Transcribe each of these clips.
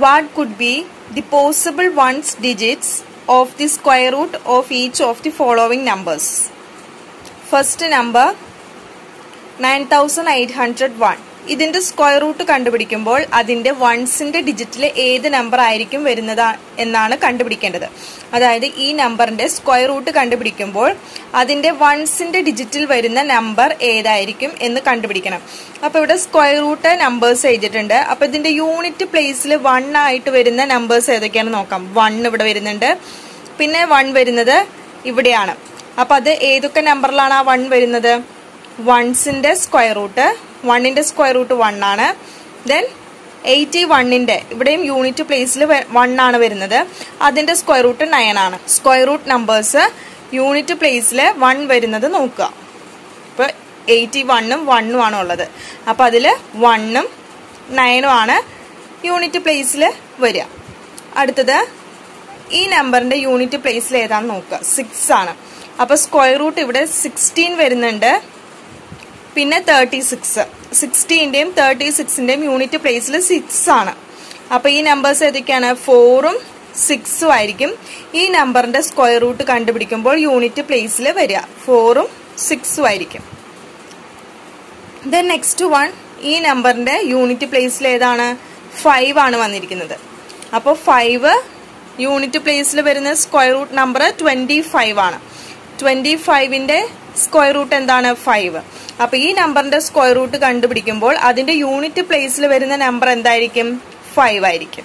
what could be the possible ones digits of the square root of each of the following numbers first number 9801 ഇതിന്റെ square root കണ്ടുപിടിക്കുമ്പോൾ അതിന്റെ വൺസിന്റെ ഡിജിറ്റിൽ ഏത് number ആയിരിക്കും വരുന്നത് എന്നാണ് കണ്ടുപിടിക്കേണ്ടത് അതായത് ഈ നമ്പറിന്റെ സ്ക്വയർ റൂട്ട് കണ്ടുപിടിക്കുമ്പോൾ അതിന്റെ വൺസിന്റെ ഡിജിറ്റിൽ വരുന്ന നമ്പർ ഏതായിരിക്കും എന്ന് കണ്ടുപിടിക്കണം അപ്പൊ ഇവിടെ സ്ക്വയർ റൂട്ട് നമ്പേഴ്സ് എഴുതിയിട്ടുണ്ട് അപ്പൊ ഇതിന്റെ യൂണിറ്റ് പ്ലേസിൽ വൺ ആയിട്ട് വരുന്ന നമ്പേഴ്സ് ഏതൊക്കെയാണെന്ന് നോക്കാം വൺ ഇവിടെ വരുന്നുണ്ട് പിന്നെ വൺ വരുന്നത് ഇവിടെയാണ് അപ്പൊ അത് ഏതൊക്കെ നമ്പറിലാണ് ആ വൺ വരുന്നത് വൺസിന്റെ സ്ക്വയർ റൂട്ട് വണ്ണിന്റെ സ്ക്വയർ റൂട്ട് വൺ ആണ് ദെൻ എയ്റ്റി വണ്ണിന്റെ ഇവിടെയും യൂണിറ്റ് പ്ലേസിൽ വൺ ആണ് വരുന്നത് അതിന്റെ സ്ക്വയർ റൂട്ട് നയൻ ആണ് സ്ക്വയർ റൂട്ട് നമ്പേഴ്സ് യൂണിറ്റ് പ്ലേസിൽ വൺ വരുന്നത് നോക്കുക ഇപ്പൊ എയ്റ്റി വണ്ണും വണ്ണും ആണ് ഉള്ളത് അപ്പൊ അതില് വണ്ണും നയനും ആണ് യൂണിറ്റ് പ്ലേസിൽ വരിക അടുത്തത് ഈ നമ്പറിന്റെ യൂണിറ്റ് പ്ലേസിൽ ഏതാണെന്ന് നോക്കുക സിക്സ് ആണ് അപ്പൊ സ്ക്വയർ റൂട്ട് ഇവിടെ സിക്സ്റ്റീൻ വരുന്നുണ്ട് പിന്നെ തേർട്ടി സിക്സ് സിക്സ്റ്റീൻ്റെയും തേർട്ടി സിക്സിൻ്റെയും യൂണിറ്റ് പ്ലേസിൽ സിക്സ് ആണ് അപ്പൊ ഈ നമ്പേഴ്സ് ഏതൊക്കെയാണ് ഫോറും സിക്സും ആയിരിക്കും ഈ നമ്പറിന്റെ സ്ക്വയർ റൂട്ട് കണ്ടുപിടിക്കുമ്പോൾ യൂണിറ്റ് പ്ലേസിൽ വരിക ഫോറും സിക്സും ആയിരിക്കും ദെൻ നെക്സ്റ്റ് വൺ ഈ നമ്പറിന്റെ യൂണിറ്റ് പ്ലേസിൽ ഏതാണ് ഫൈവ് ആണ് വന്നിരിക്കുന്നത് അപ്പോൾ ഫൈവ് യൂണിറ്റ് പ്ലേസിൽ വരുന്ന square root number twenty five ആണ് ട്വന്റി ഫൈവിന്റെ സ്ക്വയർ റൂട്ട് എന്താണ് ഫൈവ് അപ്പൊ ഈ നമ്പറിന്റെ സ്ക്വയർ റൂട്ട് കണ്ടുപിടിക്കുമ്പോൾ അതിന്റെ യൂണിറ്റ് പ്ലേസിൽ വരുന്ന നമ്പർ എന്തായിരിക്കും ഫൈവ് ആയിരിക്കും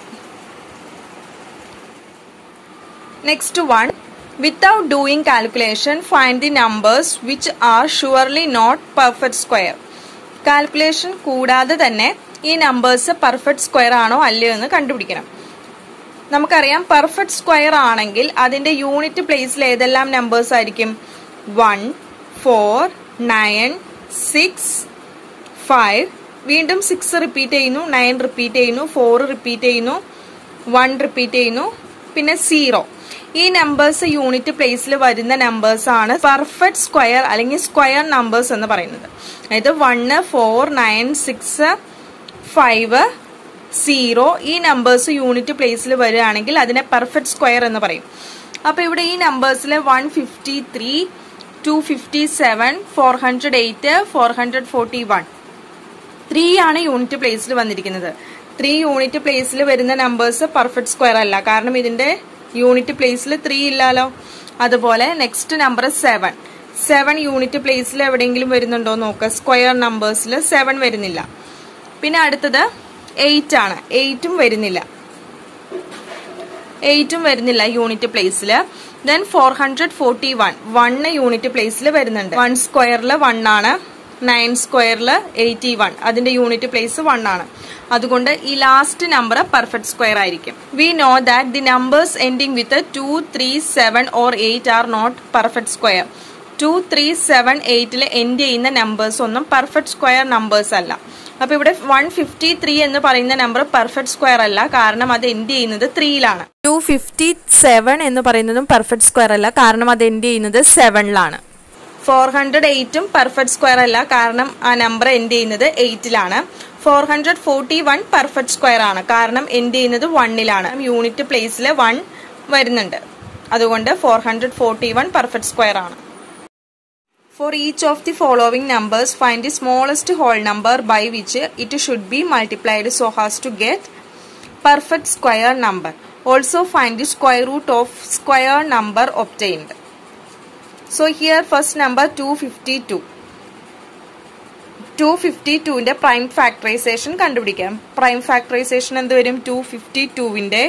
next one without doing calculation find the numbers which are surely not perfect square calculation കൂടാതെ തന്നെ ഈ നമ്പേഴ്സ് പെർഫെക്റ്റ് സ്ക്വയർ ആണോ അല്ലയോ എന്ന് കണ്ടുപിടിക്കണം നമുക്കറിയാം പെർഫെക്റ്റ് സ്ക്വയർ ആണെങ്കിൽ അതിന്റെ യൂണിറ്റ് പ്ലേസിൽ ഏതെല്ലാം നമ്പേഴ്സ് ആയിരിക്കും one four nine six five വീണ്ടും സിക്സ് റിപ്പീറ്റ് ചെയ്യുന്നു നയൻ റിപ്പീറ്റ് ചെയ്യുന്നു ഫോർ റിപ്പീറ്റ് ചെയ്യുന്നു വൺ റിപ്പീറ്റ് ചെയ്യുന്നു പിന്നെ സീറോ ഈ നമ്പേഴ്സ് യൂണിറ്റ് പ്ലേസിൽ വരുന്ന നമ്പേഴ്സ് ആണ് പെർഫെക്റ്റ് സ്ക്വയർ അല്ലെങ്കിൽ സ്ക്വയർ നമ്പേഴ്സ് എന്ന് പറയുന്നത് അതായത് one four nine six five zero ഈ നമ്പേഴ്സ് യൂണിറ്റ് പ്ലേസിൽ വരികയാണെങ്കിൽ അതിനെ പെർഫെക്റ്റ് സ്ക്വയർ എന്ന് പറയും അപ്പൊ ഇവിടെ ഈ നമ്പേഴ്സിൽ one fifty three two fifty seven four hundred eight four hundred forty one three ആണ് യൂണിറ്റ് പ്ലേസിൽ വന്നിരിക്കുന്നത് ത്രീ യൂണിറ്റ് പ്ലേസിൽ വരുന്ന നമ്പേഴ്സ് പെർഫെക്റ്റ് സ്ക്വയർ അല്ല കാരണം ഇതിന്റെ യൂണിറ്റ് പ്ലേസിൽ ത്രീ ഇല്ലാലോ അതുപോലെ next number seven seven unit പ്ലേസിൽ എവിടെയെങ്കിലും വരുന്നുണ്ടോ നോക്കുക സ്ക്വയർ നമ്പേഴ്സിൽ സെവൻ വരുന്നില്ല പിന്നെ അടുത്തത് എയ്റ്റ് ആണ് എയ്റ്റും വരുന്നില്ല എയ്റ്റും വരുന്നില്ല യൂണിറ്റ് പ്ലേസിൽ then four hundred forty one one unit പ്ലേസിൽ വരുന്നുണ്ട് വൺ സ്ക്വയറിൽ വൺ ആണ് നയൻ സ്ക്വയറിൽ എയ്റ്റി വൺ അതിന്റെ യൂണിറ്റ് പ്ലേസ് വൺ ആണ് അതുകൊണ്ട് ഈ ലാസ്റ്റ് നമ്പർ പെർഫെക്റ്റ് സ്ക്വയർ ആയിരിക്കും we know that the numbers ending with two three seven or eight are not perfect square two three seven എയ്റ്റിൽ end ചെയ്യുന്ന numbers ഒന്നും perfect square numbers അല്ല അപ്പൊ ഇവിടെ വൺ ഫിഫ്റ്റി ത്രീ എന്ന് പറയുന്ന number perfect square അല്ല കാരണം അത് എൻഡ് ചെയ്യുന്നത് ത്രീയിലാണ് ടു ഫിഫ്റ്റി സെവൻ എന്ന് പറയുന്നതും പെർഫെക്റ്റ് സ്ക്വയർ അല്ല കാരണം അത് എൻഡ് ചെയ്യുന്നത് സെവനിലാണ് ഫോർ ഹൺഡ്രഡ് എയ്റ്റും പെർഫെക്റ്റ് സ്ക്വയർ അല്ല കാരണം ആ നമ്പർ എൻഡ് ചെയ്യുന്നത് എയ്റ്റിലാണ് four hundred forty one perfect square ആണ് കാരണം എൻഡ് ചെയ്യുന്നത് വണ്ണിലാണ് യൂണിറ്റ് പ്ലേസിൽ വൺ വരുന്നുണ്ട് അതുകൊണ്ട് four hundred forty one perfect square ആണ് For each of the following numbers, find the smallest whole number by which it should be multiplied so as to get perfect square number. Also find the square root of square number obtained. So here first number 252. 252ന്റെ prime factorisation കണ്ടുപിടിക്കാം prime factorization എന്ത് വരും two fifty ടുവിന്റെ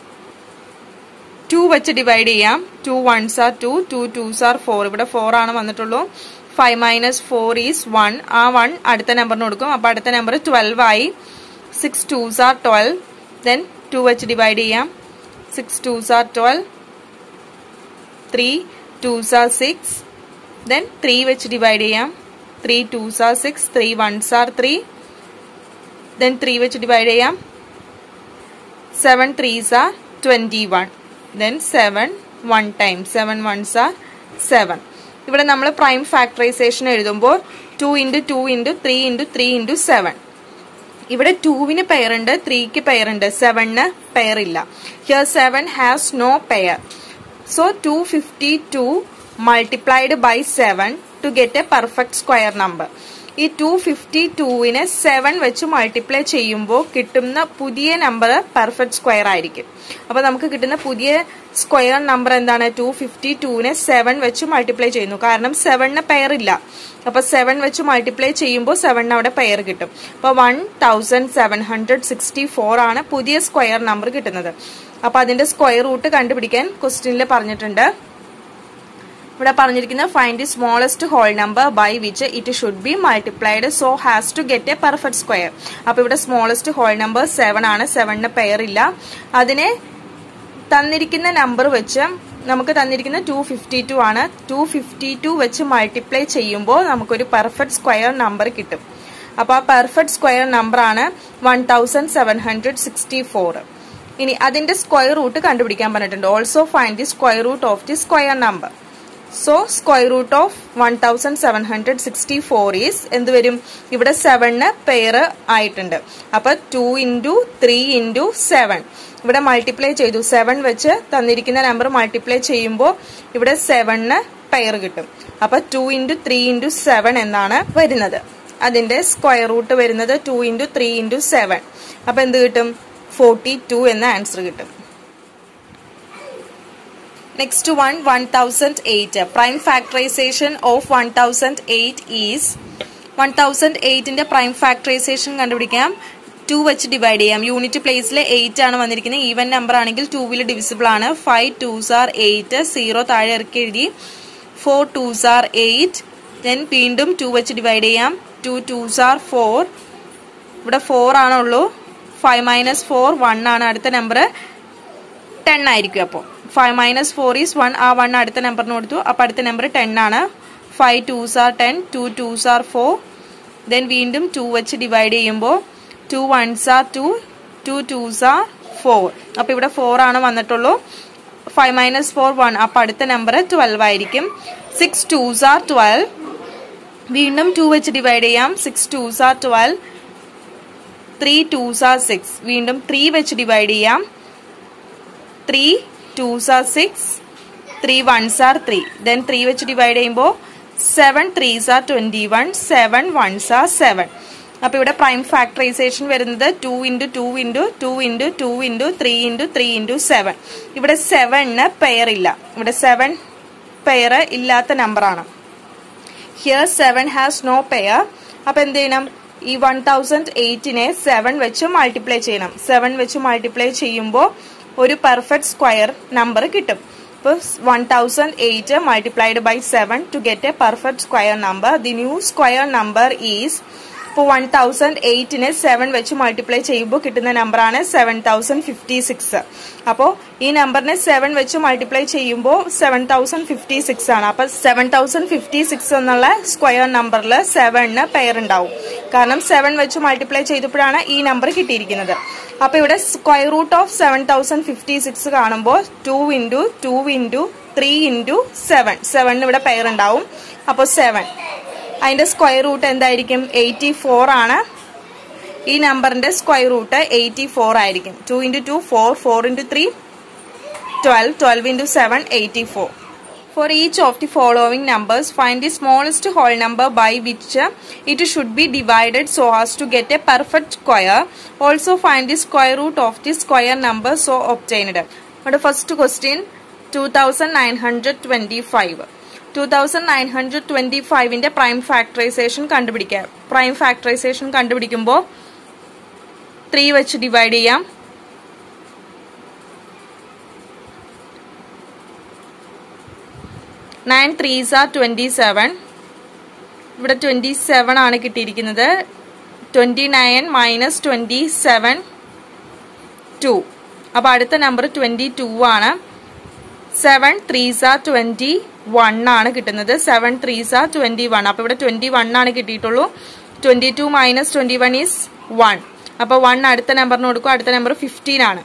two വെച്ച് divide ചെയ്യാം two ones are two two twos are four ഇവിടെ four ആണ് വന്നിട്ടുള്ളൂ five minus four is one ആ വൺ അടുത്ത നമ്പറിന് കൊടുക്കും അപ്പൊ അടുത്ത നമ്പർ ട്വൽവ് ആയി six twos are twelve then two വെച്ച് ഡിവൈഡ് ചെയ്യാം six twos are twelve three twos are six then three വെച്ച് ഡിവൈഡ് ചെയ്യാം three twos are six three ones are three then three വെച്ച് ഡിവൈഡ് ചെയ്യാം seven threes are twenty one then seven one time seven ones are seven ഇവിടെ നമ്മൾ prime factorization എഴുതുമ്പോൾ two into two into three into three into seven ഇവിടെ ടൂവിന് പെയറുണ്ട് ത്രീക്ക് പെയറുണ്ട് സെവനിന് പെയറില്ല here seven has no pair so two fifty two multiplied by seven to get a perfect square number ഈ ടു ഫിഫ്റ്റി ടൂവിനെ സെവൻ വെച്ച് മൾട്ടിപ്ലൈ ചെയ്യുമ്പോൾ കിട്ടുന്ന പുതിയ നമ്പർ പെർഫെക്റ്റ് സ്ക്വയർ ആയിരിക്കും അപ്പൊ നമുക്ക് കിട്ടുന്ന പുതിയ സ്ക്വയർ നമ്പർ എന്താണ് ടു ഫിഫ്റ്റി ടൂവിനെ സെവൻ വെച്ച് മൾട്ടിപ്ലൈ ചെയ്യുന്നു കാരണം സെവനിന് പെയർ ഇല്ല അപ്പൊ സെവൻ വെച്ച് മൾട്ടിപ്ലൈ ചെയ്യുമ്പോൾ സെവനിന് അവിടെ പെയർ കിട്ടും അപ്പൊ one thousand seven hundred sixty four ആണ് പുതിയ സ്ക്വയർ നമ്പർ കിട്ടുന്നത് അപ്പൊ അതിന്റെ സ്ക്വയർ റൂട്ട് കണ്ടുപിടിക്കാൻ ക്വസ്റ്റ്യനിൽ പറഞ്ഞിട്ടുണ്ട് ഇവിടെ പറഞ്ഞിരിക്കുന്ന find the smallest whole number by which it should be multiplied so has to get a perfect square അപ്പൊ ഇവിടെ സ്മോളസ്റ്റ് ഹോൾ നമ്പർ സെവൻ ആണ് സെവനിന് പെയർ ഇല്ല അതിനെ തന്നിരിക്കുന്ന നമ്പർ വെച്ച് നമുക്ക് തന്നിരിക്കുന്ന ടു ഫിഫ്റ്റി ടു ആണ് ടു ഫിഫ്റ്റി ടു വെച്ച് മൾട്ടിപ്ലൈ ചെയ്യുമ്പോൾ നമുക്കൊരു പെർഫെക്റ്റ് സ്ക്വയർ നമ്പർ കിട്ടും അപ്പൊ ആ പെർഫെക്റ്റ് സ്ക്വയർ നമ്പർ ആണ് one thousand seven hundred sixty four ഇനി അതിന്റെ സ്ക്വയർ റൂട്ട് കണ്ടുപിടിക്കാൻ പറഞ്ഞിട്ടുണ്ട് also find the square root of the square number so square root of one thousand seven hundred sixty four is എന്ത് വരും ഇവിടെ സെവനിന് pair ആയിട്ടുണ്ട് അപ്പൊ two into three into seven ഇവിടെ മൾട്ടിപ്ലൈ ചെയ്തു സെവൻ വെച്ച് തന്നിരിക്കുന്ന നമ്പർ മൾട്ടിപ്ലൈ ചെയ്യുമ്പോൾ ഇവിടെ സെവനിന് പെയർ കിട്ടും അപ്പൊ two into three into seven എന്നാണ് വരുന്നത് അതിന്റെ സ്ക്വയർ റൂട്ട് വരുന്നത് two into three into seven അപ്പൊ എന്ത് കിട്ടും ഫോർട്ടി ടു എന്ന ആൻസർ കിട്ടും Next one 1008. Prime factorization of 1008 is 1008 ന്റെ പ്രൈം ഫാക്ടറൈസേഷൻ കണ്ടുപിടിക്കാം ടു വെച്ച് ഡിവൈഡ് ചെയ്യാം യൂണിറ്റ് പ്ലേസിൽ എയ്റ്റ് ആണ് വന്നിരിക്കുന്നത് ഈവൻ നമ്പർ ആണെങ്കിൽ ടൂവിൽ ഡിവിസിബിൾ ആണ് five twos are eight zero താഴെ ഇറക്കി എഴുതി four twos are eight then വീണ്ടും ടു വെച്ച് ഡിവൈഡ് ചെയ്യാം ടു ടൂസ് ആർ ഫോർ ഇവിടെ ഫോർ ആണുള്ളൂ ഫൈവ് മൈനസ് ഫോർ വൺ ആണ് അടുത്ത നമ്പർ ടെൻ ആയിരിക്കും അപ്പോൾ five minus four is one ആ വൺ അടുത്ത നമ്പറിന് കൊടുത്തു അപ്പോൾ അടുത്ത നമ്പർ ടെൻ ആണ് five twos are ten two twos are four then വീണ്ടും ടു വെച്ച് ഡിവൈഡ് ചെയ്യുമ്പോൾ two ones are two two twos are four അപ്പോൾ ഇവിടെ ഫോർ ആണ് വന്നിട്ടുള്ളൂ ഫൈവ് മൈനസ് ഫോർ വൺ അപ്പോൾ അടുത്ത നമ്പർ ട്വൽവ് ആയിരിക്കും സിക്സ് ടൂസ് ആർ ട്വൽവ് വീണ്ടും ടു വെച്ച് ഡിവൈഡ് ചെയ്യാം six twos are twelve three twos are six വീണ്ടും ത്രീ വെച്ച് ഡിവൈഡ് ചെയ്യാം three twos are six three ones are three then three വെച്ച് ഡിവൈഡ് ചെയ്യുമ്പോൾ seven threes are twenty one seven ones are seven അപ്പൊ ഇവിടെ prime factorization വരുന്നത് two into two into two into two into three into three into seven ഇവിടെ സെവനിന് pair ഇല്ല ഇവിടെ seven pair ഇല്ലാത്ത നമ്പറാണ് here seven has no pair അപ്പൊ എന്ത് ചെയ്യണം ഈ വൺ തൗസൻഡ് എയ്റ്റിനെ സെവൻ വെച്ച് മൾട്ടിപ്ലൈ ചെയ്യണം സെവൻ വെച്ച് മൾട്ടിപ്ലൈ ചെയ്യുമ്പോൾ ഒരു പെർഫെക്റ്റ് സ്ക്വയർ നമ്പർ കിട്ടും ഇപ്പോൾ one thousand eight multiplied by seven to get a perfect square number the new square number is ഇപ്പോൾ വൺ തൗസൻഡ് എയ്റ്റിനെ സെവൻ വെച്ച് മൾട്ടിപ്ലൈ ചെയ്യുമ്പോൾ കിട്ടുന്ന നമ്പറാണ് സെവൻ തൗസൻഡ് ഫിഫ്റ്റി സിക്സ് അപ്പോൾ ഈ നമ്പറിനെ സെവൻ വെച്ച് മൾട്ടിപ്ലൈ ചെയ്യുമ്പോൾ സെവൻ തൗസൻഡ് ഫിഫ്റ്റി സിക്സ് ആണ് അപ്പോൾ സെവൻ തൗസൻഡ് ഫിഫ്റ്റി സിക്സ് എന്നുള്ള സ്ക്വയർ നമ്പറിൽ സെവനിന് പെയർ ഉണ്ടാവും കാരണം സെവൻ വെച്ച് മൾട്ടിപ്ലൈ ചെയ്തപ്പോഴാണ് ഈ നമ്പർ കിട്ടിയിരിക്കുന്നത് അപ്പൊ ഇവിടെ square root of seven thousand fifty six കാണുമ്പോൾ two into two into three into seven സെവനിന് ഇവിടെ പെയർ ഉണ്ടാവും അപ്പോൾ സെവൻ അതിന്റെ സ്ക്വയർ റൂട്ട് എന്തായിരിക്കും എയ്റ്റി ഫോർ ആണ് ഈ നമ്പറിന്റെ സ്ക്വയർ റൂട്ട് എയ്റ്റി ഫോർ ആയിരിക്കും two into two four four into three twelve twelve into seven eighty four For each of the following numbers, find the smallest whole number by which it should be divided so as to get a perfect square. Also find the square root of the square number so obtained. Our first question 2925. 2925 ന്റെ prime factorisation കണ്ടുപിടിക്കാം prime factorisation കണ്ടുപിടിക്കുമ്പോൾ three വെച്ച് divide ചെയ്യാം nine threes are twenty seven ഇവിടെ twenty seven ആണ് കിട്ടിയിരിക്കുന്നത് twenty nine minus twenty seven two അപ്പോൾ അടുത്ത നമ്പർ ട്വൻറ്റി ടു ആണ് seven threes are twenty one ആണ് കിട്ടുന്നത് seven threes are twenty one അപ്പോൾ ഇവിടെ ട്വൻറ്റി വൺ ആണ് കിട്ടിയിട്ടുള്ളൂ twenty two minus twenty one is one അപ്പോൾ വൺ അടുത്ത നമ്പറിന് കൊടുക്കും അടുത്ത നമ്പർ ഫിഫ്റ്റീൻ ആണ്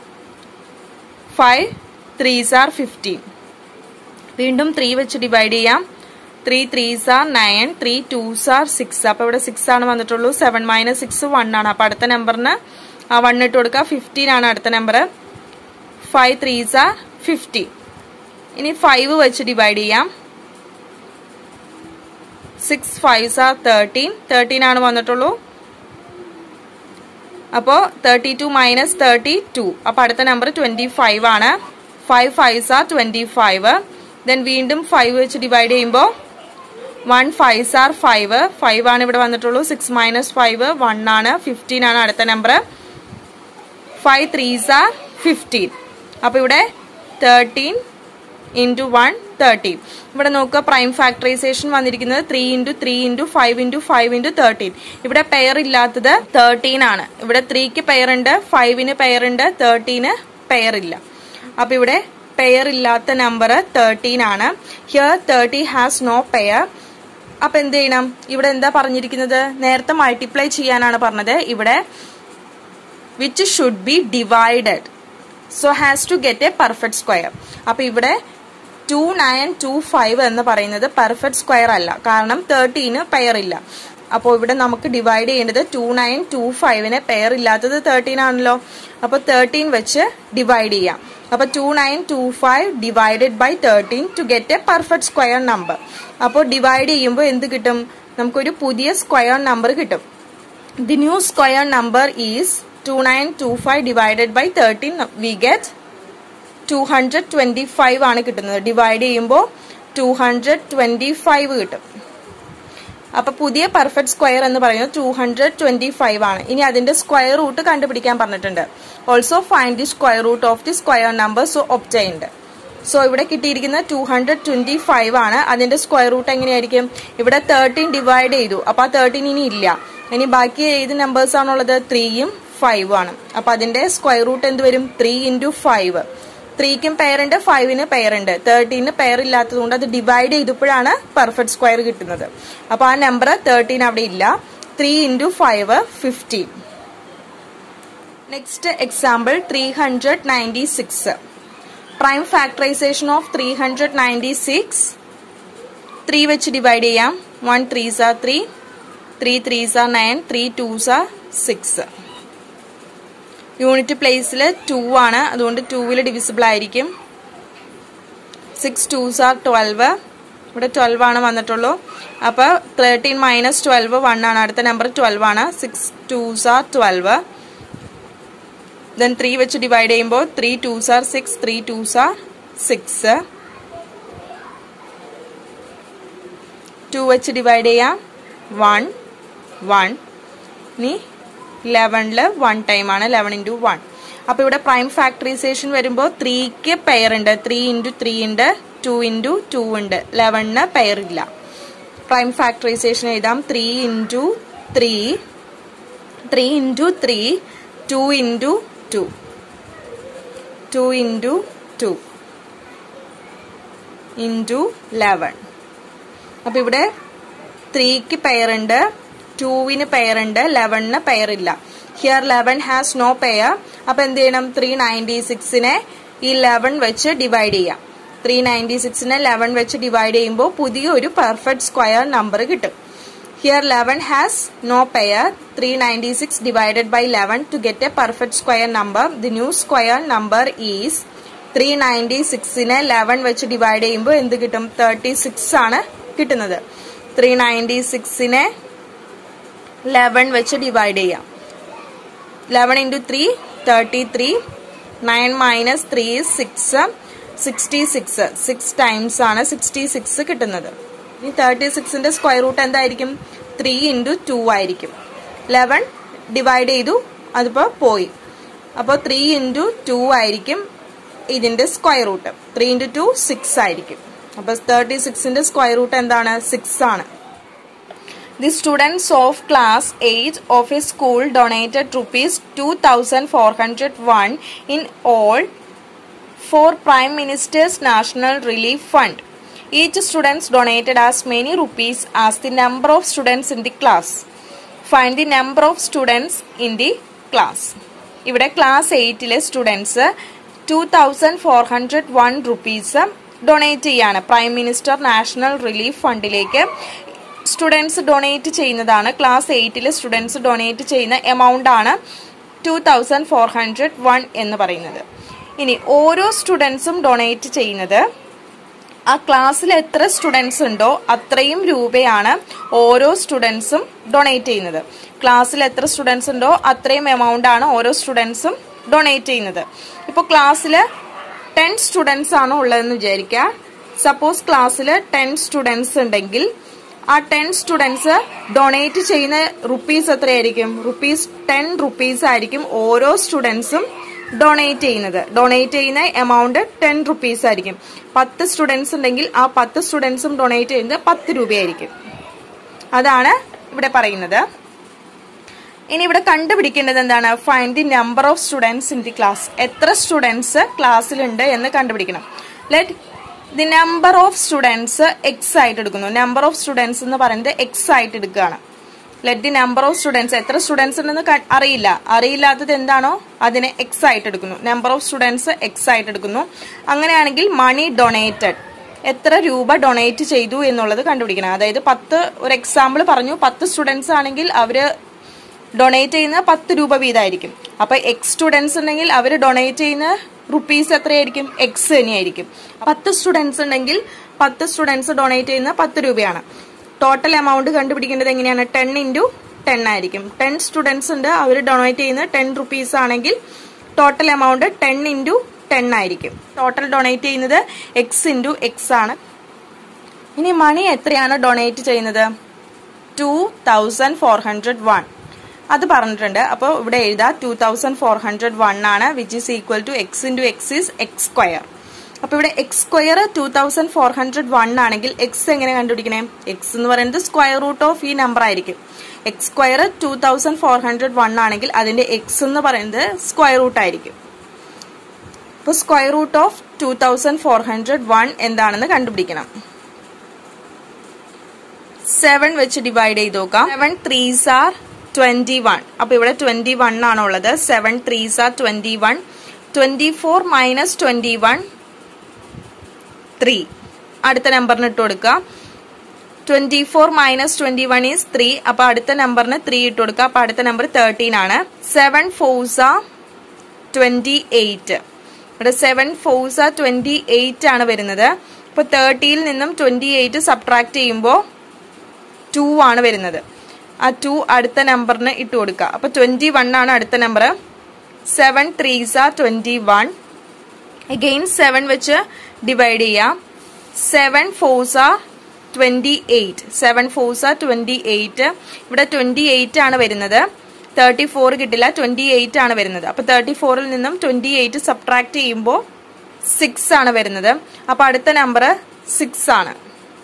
ഫൈവ് ത്രീസ് ആർ ഫിഫ്റ്റീൻ വീണ്ടും ത്രീ വെച്ച് ഡിവൈഡ് ചെയ്യാം three threes are nine three twos are six അപ്പോൾ ഇവിടെ സിക്സ് ആണ് വന്നിട്ടുള്ളൂ സെവൻ മൈനസ് സിക്സ് വൺ ആണ് അപ്പോൾ അടുത്ത നമ്പറിന് ആ വൺ ഇട്ട് കൊടുക്കുക ഫിഫ്റ്റീൻ ആണ് അടുത്ത number five threes are fifty ഇനി ഫൈവ് വെച്ച് ഡിവൈഡ് ചെയ്യാം six fives are thirteen thirteen ആണ് വന്നിട്ടുള്ളൂ അപ്പോൾ thirty two minus thirty two അപ്പോൾ അടുത്ത നമ്പർ ട്വൻറ്റി ഫൈവ് ആണ് five fives are twenty five then വീണ്ടും ഫൈവ് വെച്ച് ഡിവൈഡ് ചെയ്യുമ്പോൾ one fives are five five ആണ് ഇവിടെ വന്നിട്ടുള്ളൂ സിക്സ് മൈനസ് ഫൈവ് വൺ ആണ് ഫിഫ്റ്റീൻ ആണ് അടുത്ത number five threes are fifteen അപ്പോൾ ഇവിടെ തേർട്ടീൻ ഇൻറ്റു വൺ തേർട്ടീൻ ഇവിടെ നോക്കുക പ്രൈം ഫാക്ടറൈസേഷൻ വന്നിരിക്കുന്നത് three into three into five into five into thirteen ഇവിടെ പെയർ ഇല്ലാത്തത് തേർട്ടീൻ ആണ് ഇവിടെ ത്രീക്ക് പെയർ ഉണ്ട് ഫൈവിന് പെയർ ഉണ്ട് തേർട്ടീന് പെയർ ഇല്ല അപ്പൊ ഇവിടെ പെയർ ഇല്ലാത്ത നമ്പർ തേർട്ടീൻ ആണ് here thirty has no pair അപ്പൊ എന്ത് ചെയ്യണം ഇവിടെ എന്താ പറഞ്ഞിരിക്കുന്നത് നേരത്തെ മൾട്ടിപ്ലൈ ചെയ്യാനാണ് പറഞ്ഞത് ഇവിടെ which should be divided so has to get a perfect square അപ്പൊ ഇവിടെ ടു നയൻ ടു ഫൈവ് എന്ന് പറയുന്നത് പെർഫെക്റ്റ് സ്ക്വയർ അല്ല കാരണം തേർട്ടീന് പെയർ ഇല്ല അപ്പോൾ ഇവിടെ നമുക്ക് ഡിവൈഡ് ചെയ്യേണ്ടത് ടു നയൻ ടു ഫൈവിന് പെയർ ഇല്ലാത്തത് തേർട്ടീൻ ആണല്ലോ അപ്പോൾ തേർട്ടീൻ വെച്ച് ഡിവൈഡ് ചെയ്യാം അപ്പോൾ two nine two five divided by thirteen to get a perfect square number അപ്പോൾ ഡിവൈഡ് ചെയ്യുമ്പോൾ എന്ത് കിട്ടും നമുക്കൊരു പുതിയ സ്ക്വയർ നമ്പർ കിട്ടും the new square number is two nine two five divided by thirteen we get two hundred twenty five ആണ് കിട്ടുന്നത് divide ചെയ്യുമ്പോൾ ടു ഹൺഡ്രഡ് ട്വന്റി ഫൈവ് കിട്ടും അപ്പൊ പുതിയ പെർഫെക്റ്റ് സ്ക്വയർ എന്ന് പറയുന്നത് ടു ഹൺഡ്രഡ് ട്വന്റി ഫൈവ് ആണ് ഇനി അതിന്റെ സ്ക്വയർ റൂട്ട് കണ്ടുപിടിക്കാൻ പറഞ്ഞിട്ടുണ്ട് also find the square root of the square number so obtained so ഇവിടെ കിട്ടിയിരിക്കുന്നത് ടു ഹൺഡ്രഡ് ട്വന്റി ഫൈവ് ആണ് അതിന്റെ സ്ക്വയർ റൂട്ട് എങ്ങനെയായിരിക്കും ഇവിടെ തേർട്ടീൻ ഡിവൈഡ് ചെയ്തു അപ്പൊ ആ തേർട്ടീൻ ഇനി ഇല്ല ഇനി ബാക്കി ഏത് നമ്പേഴ്സ് ആണുള്ളത് ത്രീയും ഫൈവും ആണ് അപ്പൊ അതിന്റെ സ്ക്വയർ റൂട്ട് എന്ത് വരും ത്രീ ഇൻറ്റു ഫൈവ് ത്രീക്കും പെയറുണ്ട് ഫൈവിന് പെയറുണ്ട് തേർട്ടീന് പെയർ ഇല്ലാത്തത് കൊണ്ട് അത് ഡിവൈഡ് ചെയ്തപ്പോഴാണ് പെർഫെക്റ്റ് സ്ക്വയർ കിട്ടുന്നത് അപ്പൊ ആ നമ്പർ തേർട്ടീൻ അവിടെ ഇല്ല three into five fifteen next example three hundred ninety six prime factorisation of three hundred ninety six three വെച്ച് ഡിവൈഡ് ചെയ്യാം one threes are three three threes are nine three twos are six unit പ്ലേസിൽ two ആണ് അതുകൊണ്ട് ടൂവിൽ divisible ആയിരിക്കും six twos are twelve ഇവിടെ twelve ആണ് വന്നിട്ടുള്ളൂ അപ്പോൾ തേർട്ടീൻ മൈനസ് ട്വൽവ് വൺ ആണ് അടുത്ത നമ്പർ ട്വൽവ് ആണ് six twos are twelve then three വെച്ച് ഡിവൈഡ് ചെയ്യുമ്പോൾ three twos are six three twos are six two വെച്ച് ഡിവൈഡ് ചെയ്യാം വൺ വൺ ഇനി ലെവനിൽ വൺ ടൈം ആണ് ലെവൻ ഇൻറ്റു വൺ അപ്പോൾ ഇവിടെ പ്രൈം ഫാക്ടറൈസേഷൻ വരുമ്പോൾ ത്രീക്ക് പെയർ ഉണ്ട് ത്രീ ഇൻറ്റു ത്രീ ഉണ്ട് ടു ഇൻറ്റു ടു ഉണ്ട് ലെവനിന് പെയർ ഇല്ല പ്രൈം ഫാക്ടറൈസേഷൻ എഴുതാം three into three three into three two into two two into two into eleven അപ്പം ഇവിടെ ത്രീക്ക് പെയർ ഉണ്ട് ടൂവിന് പെയർ ഉണ്ട് ലെവണിന് പെയർ ഇല്ല here eleven has no pair അപ്പൊ എന്ത് ചെയ്യണം ത്രീ നയൻറ്റി സിക്സിനെ ഈ ലെവൻ വെച്ച് ഡിവൈഡ് ചെയ്യാം ത്രീ നയൻറ്റി സിക്സിനെ ലെവൻ വെച്ച് ഡിവൈഡ് ചെയ്യുമ്പോൾ പുതിയൊരു പെർഫെക്റ്റ് സ്ക്വയർ നമ്പർ കിട്ടും here eleven has no pair three ninety six divided by eleven to get a perfect square number the new square number is three ninety സിക്സിനെ eleven വെച്ച് divide ചെയ്യുമ്പോൾ എന്ത് കിട്ടും thirty six ആണ് കിട്ടുന്നത് three ninety സിക്സിനെ eleven വെച്ച് divide ചെയ്യാം eleven into three thirty three nine minus three six sixty six six times ആണ് സിക്സ്റ്റി സിക്സ് കിട്ടുന്നത് ഇനി തേർട്ടി സിക്സിന്റെ സ്ക്വയർ റൂട്ട് എന്തായിരിക്കും ത്രീ ഇൻറ്റു ടു ആയിരിക്കും ലെവൻ ഡിവൈഡ് ചെയ്തു അതിപ്പോൾ പോയി അപ്പോൾ ത്രീ ഇൻറ്റു ടു ആയിരിക്കും ഇതിന്റെ square root three into two six ആയിരിക്കും അപ്പോൾ തേർട്ടി സിക്സിന്റെ സ്ക്വയർ റൂട്ട് എന്താണ് സിക്സ് ആണ് The students of class 8 of a school donated rupees 2401 in all for Prime Minister's National Relief Fund. Each student donated as many rupees as the number of students in the class. Find the number of students in the class. ഇവിടെ class എയ്റ്റിലെ students two thousand four hundred one rupees donate ചെയ്യാണ് Prime Minister National Relief ഫണ്ടിലേക്ക് students donate ചെയ്യുന്നതാണ് class എയ്റ്റിൽ students donate ചെയ്യുന്ന amount ആണ് two thousand four hundred one എന്ന് പറയുന്നത് ഇനി ഓരോ സ്റ്റുഡൻസും ഡൊണേറ്റ് ചെയ്യുന്നത് ആ ക്ലാസ്സിൽ എത്ര സ്റ്റുഡൻസ് ഉണ്ടോ അത്രയും രൂപയാണ് ഓരോ സ്റ്റുഡൻസും ഡൊണേറ്റ് ചെയ്യുന്നത് ക്ലാസ്സിൽ എത്ര സ്റ്റുഡൻസ് ഉണ്ടോ അത്രയും എമൗണ്ട് ആണ് ഓരോ സ്റ്റുഡൻസും ഡൊണേറ്റ് ചെയ്യുന്നത് ഇപ്പോൾ ക്ലാസ്സിൽ ടെൻ സ്റ്റുഡൻസ് ആണ് ഉള്ളതെന്ന് വിചാരിക്കുക സപ്പോസ് ക്ലാസ്സിൽ ടെൻ സ്റ്റുഡൻസ് ഉണ്ടെങ്കിൽ ആ ടെൻ സ്റ്റുഡൻസ് ഡൊണേറ്റ് ചെയ്യുന്ന റുപ്പീസ് എത്രയായിരിക്കും റുപ്പീസ് ടെൻ റുപ്പീസ് ആയിരിക്കും ഓരോ സ്റ്റുഡൻസും ഡൊണേറ്റ് ചെയ്യുന്നത് ഡൊണേറ്റ് ചെയ്യുന്ന എമൗണ്ട് ടെൻ റുപ്പീസ് ആയിരിക്കും പത്ത് സ്റ്റുഡൻസ് ഉണ്ടെങ്കിൽ ആ പത്ത് സ്റ്റുഡൻസും ഡൊണേറ്റ് ചെയ്യുന്നത് പത്ത് രൂപയായിരിക്കും അതാണ് ഇവിടെ പറയുന്നത് ഇനി ഇവിടെ കണ്ടുപിടിക്കേണ്ടത് എന്താണ് find the number of students in the class എത്ര സ്റ്റുഡൻസ് ക്ലാസ്സിലുണ്ട് എന്ന് കണ്ടുപിടിക്കണം let the number of students x ആയിട്ട് എടുക്കുന്നു നമ്പർ ഓഫ് സ്റ്റുഡൻസ് എന്ന് പറയുന്നത് എക്സ് ആയിട്ട് എടുക്കുകയാണ് let the number of students എത്ര സ്റ്റുഡൻസ് ഉണ്ടെന്ന് ക- അറിയില്ല അറിയില്ലാത്തത് എന്താണോ അതിനെ എക്സ് ആയിട്ട് എടുക്കുന്നു നമ്പർ ഓഫ് സ്റ്റുഡൻസ് എക്സ് ആയിട്ട് എടുക്കുന്നു അങ്ങനെയാണെങ്കിൽ മണി ഡൊണേറ്റഡ് എത്ര രൂപ ഡൊണേറ്റ് ചെയ്തു എന്നുള്ളത് കണ്ടുപിടിക്കണം അതായത് പത്ത് ഒരു എക്സാമ്പിൾ പറഞ്ഞു പത്ത് സ്റ്റുഡൻസ് ആണെങ്കിൽ അവര് ഡൊണേറ്റ് ചെയ്യുന്ന പത്ത് രൂപ വീതമായിരിക്കും അപ്പൊ എക്സ് സ്റ്റുഡൻസ് ഉണ്ടെങ്കിൽ അവർ ഡൊണേറ്റ് ചെയ്യുന്ന റുപ്പീസ് എത്രയായിരിക്കും എക്സ് തന്നെയായിരിക്കും പത്ത് സ്റ്റുഡൻസ് ഉണ്ടെങ്കിൽ പത്ത് സ്റ്റുഡൻസ് ഡൊണേറ്റ് ചെയ്യുന്ന പത്ത് രൂപയാണ് ടോട്ടൽ എമൗണ്ട് കണ്ടുപിടിക്കേണ്ടത് എങ്ങനെയാണ് ടെൻ ഇൻറ്റു ടെൻ ആയിരിക്കും ടെൻ സ്റ്റുഡൻസ് ഉണ്ട് അവർ ഡൊണേറ്റ് ചെയ്യുന്ന ടെൻ റുപ്പീസ് ആണെങ്കിൽ total amount ten into ten ആയിരിക്കും ടോട്ടൽ ഡൊണേറ്റ് ചെയ്യുന്നത് എക്സ് ഇൻറ്റു എക്സ് ആണ് ഇനി മണി എത്രയാണ് ഡൊണേറ്റ് ചെയ്യുന്നത് two thousand four hundred one അത് പറഞ്ഞിട്ടുണ്ട് അപ്പോൾ ഇവിടെ എഴുതാം two thousand four hundred one ആണ് which is equal to x into x is x square അപ്പോൾ ഇവിടെ x square two thousand four hundred one ആണെങ്കിൽ എക്സ് എങ്ങനെ കണ്ടുപിടിക്കണേ എക്സ് എന്ന് പറയുന്നത് സ്ക്വയർ റൂട്ട് ഓഫ് ഈ നമ്പർ ആയിരിക്കും x square two thousand four hundred one ആണെങ്കിൽ അതിന്റെ എക്സ് എന്ന് പറയുന്നത് സ്ക്വയർ റൂട്ട് ആയിരിക്കും അപ്പോൾ square root of two thousand four hundred one എന്താണെന്ന് കണ്ടുപിടിക്കണം സെവൻ വെച്ച് ഡിവൈഡ് ചെയ്ത് നോക്കാം seven threes are twenty one അപ്പൊ ഇവിടെ ട്വന്റി വൺ ആണ് ഉള്ളത് seven threes are twenty one twenty four minus twenty one three അടുത്ത നമ്പറിന് ഇട്ട് കൊടുക്കുക twenty four minus twenty one is three അപ്പൊ അടുത്ത നമ്പറിന് ത്രീ ഇട്ട് കൊടുക്കുക അപ്പൊ അടുത്ത നമ്പർ തേർട്ടീൻ ആണ് സെവൻ ഫോഴ്സ ട്വന്റി എയ്റ്റ് ഇവിടെ സെവൻ ഫോഴ്സ ട്വന്റി എയ്റ്റ് ആണ് വരുന്നത് അപ്പൊ തേർട്ടിയിൽ നിന്നും ട്വന്റി എയ്റ്റ് സബ്ട്രാക്ട് ചെയ്യുമ്പോൾ ടു ആണ് വരുന്നത് ആ ടു അടുത്ത നമ്പറിന് ഇട്ട് കൊടുക്കുക അപ്പൊ ട്വന്റി വൺ ആണ് അടുത്ത number seven threes twenty one again seven വെച്ച് ഡിവൈഡ് ചെയ്യാം seven fours twenty eight seven fours twenty eight ഇവിടെ ട്വന്റി എയ്റ്റ് ആണ് വരുന്നത് തേർട്ടി ഫോർ കിട്ടില്ല ട്വന്റി എയ്റ്റ് ആണ് വരുന്നത് അപ്പൊ തേർട്ടി ഫോറിൽ നിന്നും ട്വന്റി എയ്റ്റ് സബ്ട്രാക്ട് ചെയ്യുമ്പോൾ സിക്സ് ആണ് വരുന്നത് അപ്പൊ അടുത്ത നമ്പർ സിക്സ് ആണ്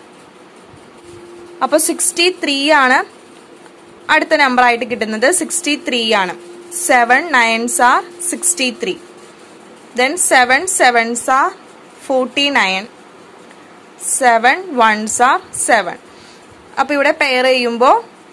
അപ്പൊ സിക്സ്റ്റി ത്രീ ആണ് അടുത്ത നമ്പർ ആയിട്ട് കിട്ടുന്നത് സിക്സ്റ്റി ത്രീ ആണ് seven nines are sixty three then seven sevens are forty nine seven ones are seven അപ്പൊ ഇവിടെ പെയർ ചെയ്യുമ്പോൾ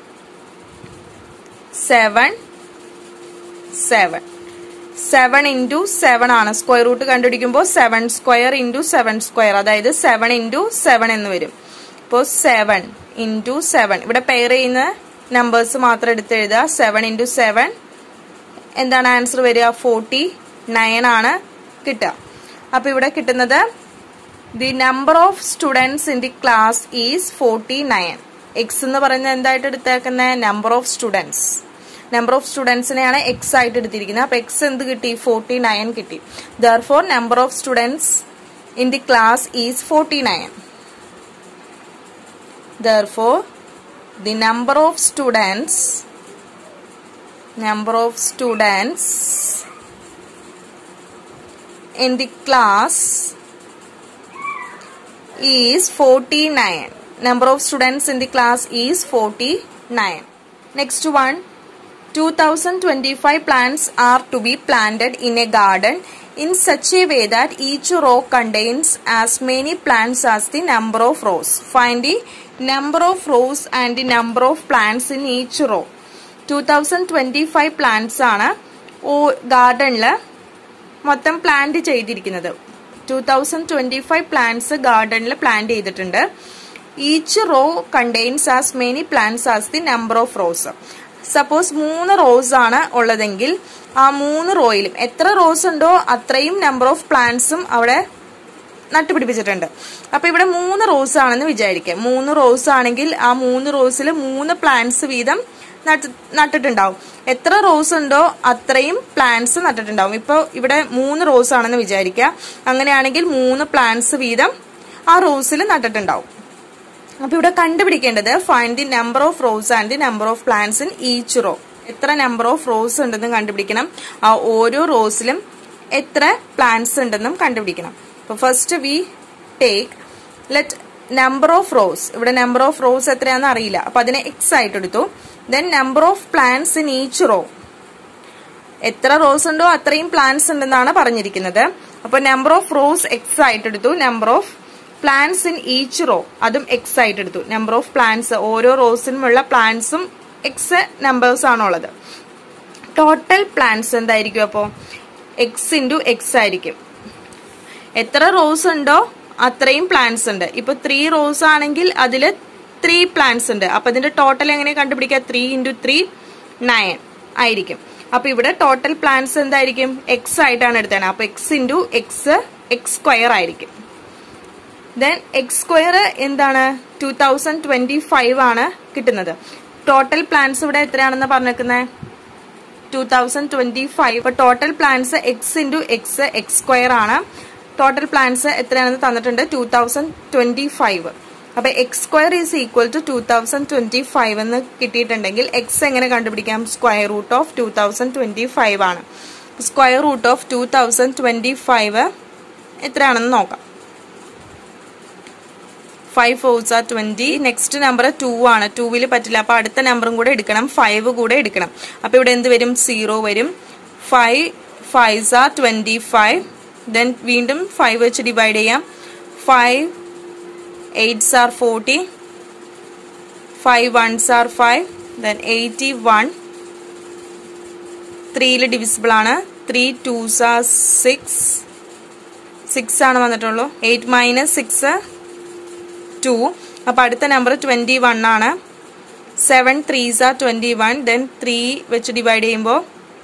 seven seven seven into seven ആണ് സ്ക്വയർ റൂട്ട് കണ്ടുപിടിക്കുമ്പോൾ seven square into seven square അതായത് seven into seven എന്ന് വരും ഇപ്പോൾ seven into seven ഇവിടെ പെയർ ചെയ്യുന്ന നമ്പേഴ്സ് മാത്രം എടുത്ത് എഴുതുക സെവൻ ഇൻറ്റു സെവൻ എന്താണ് ആൻസർ വരിക ഫോർട്ടി നയൻ ആണ് കിട്ടുക അപ്പൊ ഇവിടെ കിട്ടുന്നത് the number of students in the class is forty nine x എന്ന് പറയുന്നത് എന്തായിട്ട് എടുത്തേക്കുന്ന number of students number of സ്റ്റുഡൻസിനെയാണ് എക്സ് ആയിട്ട് എടുത്തിരിക്കുന്നത് അപ്പൊ എക്സ് എന്ത് കിട്ടി ഫോർട്ടി നയൻ കിട്ടി therefore number of students in the class is forty nine therefore the number of students number of students in the class is 49 number of students in the class is 49 next one 2025 plants are to be planted in a garden in such a way that each row contains as many plants as the number of rows. Find the number of rows and the number of plants in each row. 2025 plants ആണ് ഓ ഗാർഡനിൽ മൊത്തം plant ചെയ്തിരിക്കുന്നത് two thousand twenty five plants ഗാർഡനിൽ plant ചെയ്തിട്ടുണ്ട് each row contains as many plants as the number of rows suppose മൂന്ന് rows ആണ് ഉള്ളതെങ്കിൽ ആ മൂന്ന് റോയിലും എത്ര റോസ് ഉണ്ടോ അത്രയും നമ്പർ ഓഫ് പ്ലാന്റ്സും അവിടെ നട്ടുപിടിപ്പിച്ചിട്ടുണ്ട് അപ്പൊ ഇവിടെ മൂന്ന് റോസ് ആണെന്ന് വിചാരിക്കാം മൂന്ന് റോസ് ആണെങ്കിൽ ആ മൂന്ന് റോസിൽ മൂന്ന് പ്ലാന്റ്സ് വീതം നട്ട് നട്ടിട്ടുണ്ടാവും എത്ര റോസ് ഉണ്ടോ അത്രയും പ്ലാന്റ്സ് നട്ടിട്ടുണ്ടാവും ഇപ്പോൾ ഇവിടെ മൂന്ന് റോസ് ആണെന്ന് വിചാരിക്കുക അങ്ങനെയാണെങ്കിൽ മൂന്ന് പ്ലാന്റ്സ് വീതം ആ റോസിൽ നട്ടിട്ടുണ്ടാവും അപ്പൊ ഇവിടെ കണ്ടുപിടിക്കേണ്ടത് find the number of rows and the number of plants in each row എത്ര നമ്പർ ഓഫ് റോസ് ഉണ്ടെന്ന് കണ്ടുപിടിക്കണം ആ ഓരോ റോസിലും എത്ര പ്ലാന്റ്സ് ഉണ്ടെന്നും കണ്ടുപിടിക്കണം അപ്പൊ first we take let number of rows ഇവിടെ നമ്പർ ഓഫ് റോസ് എത്രയാണെന്ന് അറിയില്ല അപ്പൊ അതിനെ എക്സ് ആയിട്ട് എടുത്തു then number of plants in each row എത്ര റോസ് ഉണ്ടോ അത്രയും പ്ലാന്റ്സ് ഉണ്ടെന്നാണ് പറഞ്ഞിരിക്കുന്നത് അപ്പൊ നമ്പർ ഓഫ് റോസ് എക്സ് ആയിട്ട് എടുത്തു number of plants in each row അതും എക്സ് ആയിട്ട് എടുത്തു നമ്പർ ഓഫ് പ്ലാന്റ്സ് ഓരോ റോസിനുമുള്ള പ്ലാന്റ്സും എക്സ് നമ്പേഴ്സ് ആണുള്ളത് ടോട്ടൽ പ്ലാന്റ്സ് എന്തായിരിക്കും അപ്പോ എക്സ് ഇൻറ്റു എക്സ് ആയിരിക്കും എത്ര റോസ് ഉണ്ടോ അത്രയും പ്ലാന്റ്സ് ഉണ്ട് ഇപ്പൊ ത്രീ റോസ് ആണെങ്കിൽ അതിൽ ത്രീ പ്ലാന്റ്സ് ഉണ്ട് അപ്പൊ ഇതിന്റെ ടോട്ടൽ എങ്ങനെ കണ്ടുപിടിക്കുക ത്രീ ഇൻറ്റു ത്രീ നയൻ ആയിരിക്കും അപ്പൊ ഇവിടെ ടോട്ടൽ പ്ലാന്റ്സ് എന്തായിരിക്കും എക്സ് ആയിട്ടാണ് എടുത്തത് അപ്പൊ x into x x square ആയിരിക്കും ദെൻ എക്സ് സ്ക്വയർ എന്താണ് ടൂ തൗസൻഡ് ട്വന്റി ഫൈവ് ആണ് കിട്ടുന്നത് ടോട്ടൽ പ്ലാന്റ്സ് ഇവിടെ എത്രയാണെന്ന് പറഞ്ഞേക്കുന്നത് ടൂ തൗസൻഡ് ട്വന്റി ഫൈവ് അപ്പൊ total plants x into x x square ആണ് ടോട്ടൽ പ്ലാന്റ്സ് എത്രയാണെന്ന് തന്നിട്ടുണ്ട് ടൂ തൗസൻഡ് ട്വന്റി ഫൈവ് അപ്പൊ x square is equal to two thousand twenty five എന്ന് കിട്ടിയിട്ടുണ്ടെങ്കിൽ എക്സ് എങ്ങനെ കണ്ടുപിടിക്കാം square root of two thousand twenty five ആണ് square root of two thousand twenty five എത്രയാണെന്ന് നോക്കാം five fours are twenty next number two ആണ് ടൂവിൽ പറ്റില്ല അപ്പൊ അടുത്ത നമ്പറും കൂടെ എടുക്കണം ഫൈവ് കൂടെ എടുക്കണം അപ്പൊ ഇവിടെ എന്ത് വരും സീറോ വരും five five are twenty five then വീണ്ടും ഫൈവ് വെച്ച് ഡിവൈഡ് ചെയ്യാം five eights are forty five ones are five then eighty one ത്രീയിൽ ഡിവിസിബിൾ ആണ് three twos are six six ആണ് വന്നിട്ടുള്ളൂ എയ്റ്റ് മൈനസ് സിക്സ് ടു അപ്പൊ അടുത്ത നമ്പർ ട്വന്റി വൺ ആണ് seven threes are twenty one then three വെച്ച് divide ചെയ്യുമ്പോൾ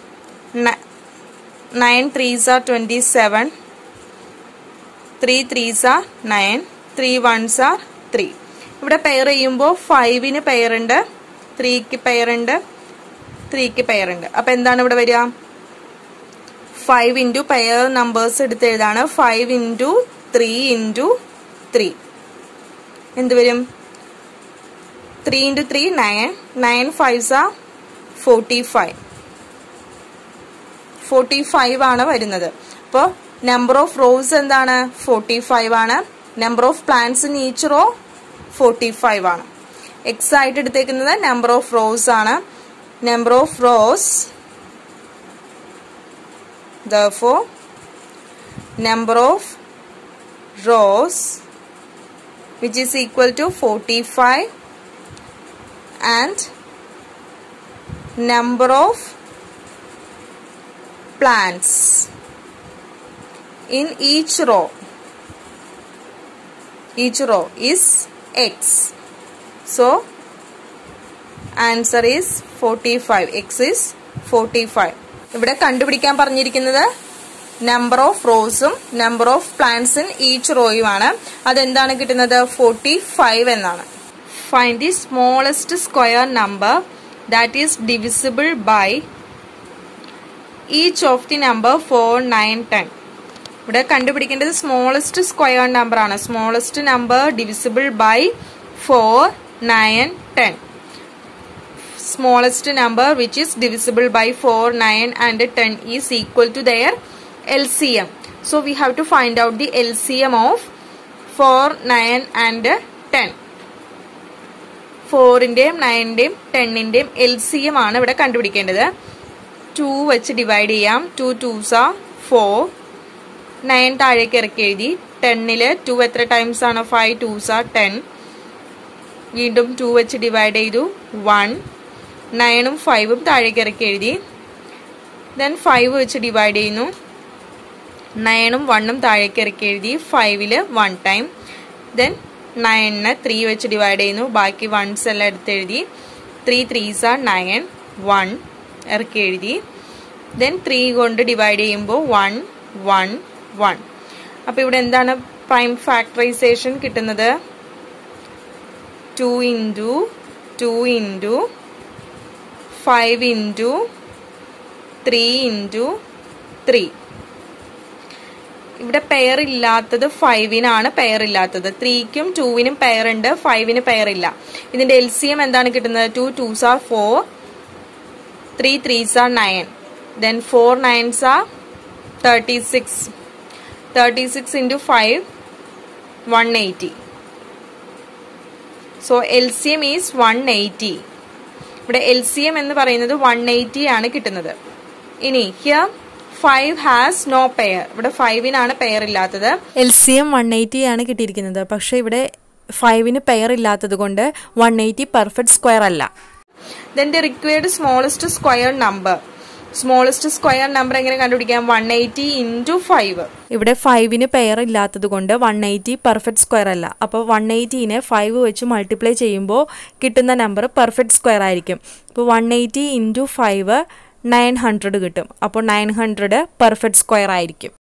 nine threes are twenty seven three threes are nine three ones are three ഇവിടെ pair ചെയ്യുമ്പോൾ ഫൈവിന് പെയർ ഉണ്ട് ത്രീക്ക് പെയർ ഉണ്ട് ത്രീക്ക് പെയർ ഉണ്ട് അപ്പൊ എന്താണ് ഇവിടെ വരിക ഫൈവ് ഇൻറ്റു പെയർ നമ്പേഴ്സ് എടുത്ത് എഴുതാണ് five into three into three എന്ത് വരും three into three nine nine fives ആ ഫോർട്ടി ഫൈവ് ഫോർട്ടി ഫൈവ് ആണ് വരുന്നത് അപ്പോൾ നമ്പർ ഓഫ് റോസ് എന്താണ് ഫോർട്ടി ഫൈവ് ആണ് number of plants in each row forty five ആണ് എക്സ് ആയിട്ട് എടുത്തേക്കുന്നത് നമ്പർ ഓഫ് റോസ് ആണ് number of rows therefore number of rows which is equal to 45 and number of plants in each row each row is x so answer is 45 x is 45 ഇവിടെ കണ്ടുപിടിക്കാൻ പറഞ്ഞിരിക്കുന്നത് number of റോസും number of plants in each റോയുമാണ് അതെന്താണ് കിട്ടുന്നത് forty five എന്നാണ് find the smallest square number that is divisible by each of the number four nine ten ഇവിടെ കണ്ടുപിടിക്കേണ്ടത് സ്മോളസ്റ്റ് സ്ക്വയർ നമ്പർ ആണ് smallest number divisible by four nine ten smallest number which is divisible by 4, 9 and 10 is equal to their LCM. So we have to find out the LCM of 4, 9 and 10. ഫോറിൻ്റെയും നയൻ്റെയും ടെന്നിൻ്റെയും L C M ആണ് ഇവിടെ കണ്ടുപിടിക്കേണ്ടത് to വെച്ച് divide ചെയ്യാം to ടൂസ four nine താഴേക്ക് ഇറക്കി എഴുതി ടെന്നിൽ ടു എത്ര ടൈംസ് ആണ് ഫൈവ് ടൂസ ടെൻ വീണ്ടും ടു വെച്ച് ഡിവൈഡ് ചെയ്തു വൺ നയനും ഫൈവും താഴേക്ക് ഇറക്കി എഴുതി ദെൻ ഫൈവ് വെച്ച് ഡിവൈഡ് ചെയ്യുന്നു നയനും വണ്ണും താഴേക്ക് ഇറക്കി എഴുതി ഫൈവില് വൺ ടൈം ദെൻ നയനിനെ ത്രീ വെച്ച് ഡിവൈഡ് ചെയ്യുന്നു ബാക്കി വൺസ് എല്ലാം എടുത്ത് എഴുതി three threes are nine one ഇറക്കി എഴുതി ദെൻ ത്രീ കൊണ്ട് ഡിവൈഡ് ചെയ്യുമ്പോൾ വൺ വൺ വൺ അപ്പോൾ ഇവിടെ എന്താണ് പ്രൈം ഫാക്ടറൈസേഷൻ കിട്ടുന്നത് two into two into five into three into three ഇവിടെ പെയർ ഇല്ലാത്തത് ഫൈവിനാണ് പെയർ ഇല്ലാത്തത് ത്രീക്കും ടൂവിനും പെയർ ഉണ്ട് ഫൈവിന് പെയർ ഇല്ല ഇതിന്റെ എൽ സി എം എന്താണ് കിട്ടുന്നത് two twos are four three threes are nine then four nines are thirty six thirty six into five one eighty so L C M is one eighty ഇവിടെ L C M എന്ന് പറയുന്നത് one eighty ആണ് കിട്ടുന്നത് ഇനി here five has no pair ഇവിടെ ഫൈവിനാണ് പെയർ ഇല്ലാത്തത് L C M one eighty ആണ് കിട്ടിയിരിക്കുന്നത് പക്ഷേ ഇവിടെ ഫൈവിന് പെയർ ഇല്ലാത്തത് കൊണ്ട് വൺ എയ്റ്റി പെർഫെക്റ്റ് സ്ക്വയർ അല്ല then the required smallest square number smallest square number എങ്ങനെ കണ്ടുപിടിക്കാം വൺ എയ്റ്റി ഇൻറ്റു ഫൈവ് ഇവിടെ ഫൈവിന് പെയർ ഇല്ലാത്തത് കൊണ്ട് വൺ എയ്റ്റി പെർഫെക്റ്റ് സ്ക്വയർ അല്ല അപ്പോൾ വൺ എയ്റ്റീനെ ഫൈവ് വെച്ച് മൾട്ടിപ്ലൈ ചെയ്യുമ്പോൾ കിട്ടുന്ന നമ്പർ പെർഫെക്റ്റ് സ്ക്വയർ ആയിരിക്കും ഇപ്പോൾ one eighty into five nine hundred കിട്ടും അപ്പോൾ നയൻ ഹൺഡ്രഡ് പെർഫെക്റ്റ് സ്ക്വയർ ആയിരിക്കും